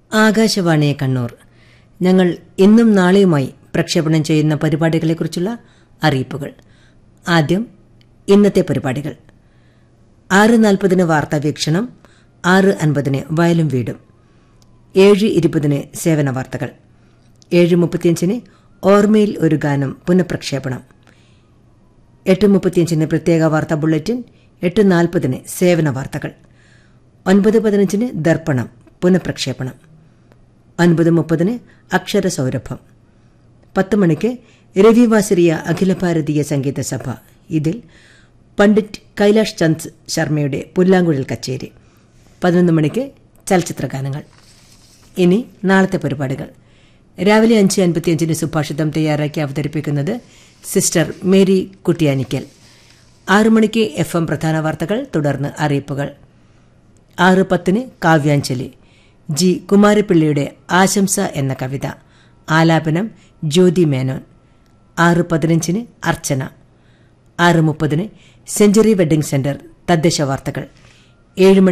ആകാശവാണി കണ്ണൂർ ഞങ്ങൾ ഇന്നും നാളെയുമായി പ്രക്ഷേപണം ചെയ്യുന്ന പരിപാടികളെക്കുറിച്ചുള്ള അറിയിപ്പുകൾ ആദ്യം ഇന്നത്തെ പരിപാടികൾ ആറ് നാൽപ്പതിന് വാർത്താ വീക്ഷണം ആറ് അൻപതിന് വയലും വീടും ഏഴ് ഇരുപതിന് സേവന വാർത്തകൾ ഏഴ് മുപ്പത്തിയഞ്ചിന് ഓർമ്മയിൽ ഒരു ഗാനം പുനഃപ്രക്ഷേപണം എട്ട് മുപ്പത്തിയഞ്ചിന് പ്രത്യേക വാർത്താ ബുള്ളറ്റിൻ എട്ട് നാൽപ്പതിന് സേവന വാർത്തകൾ ഒൻപത് പതിനഞ്ചിന് ദർപ്പണം പുനഃപ്രക്ഷേപണം ഒൻപത് മുപ്പതിന് അക്ഷരസൗരഭം പത്ത് മണിക്ക് രവിവാസരിയ അഖില ഭാരതീയ സംഗീത സഭ ഇതിൽ പണ്ഡിറ്റ് കൈലാഷ് ചന്ദ് ശർമ്മയുടെ പുല്ലാങ്കുഴൽ കച്ചേരി പതിനൊന്ന് മണിക്ക് ചലച്ചിത്രഗാനങ്ങൾ ഇനി നാളത്തെ പരിപാടികൾ രാവിലെ അഞ്ച് അൻപത്തിയഞ്ചിന് സുഭാഷിതം തയ്യാറാക്കി അവതരിപ്പിക്കുന്നത് സിസ്റ്റർ മേരി കുട്ടിയാനിക്കൽ ആറു മണിക്ക് എഫ് എം പ്രധാന വാർത്തകൾ തുടർന്ന് അറിയിപ്പുകൾ ആറ് പത്തിന് കാവ്യാഞ്ജലി ജി കുമാരപിള്ളിയുടെ ആശംസ എന്ന കവിത ആലാപനം ജ്യോതി മേനോൻ ആറ് പതിനഞ്ചിന് അർച്ചന ആറ് മുപ്പതിന് സെഞ്ചുറി വെഡ്ഡിംഗ് സെന്റർ തദ്ദേശ വാർത്തകൾ ഏഴ് മണി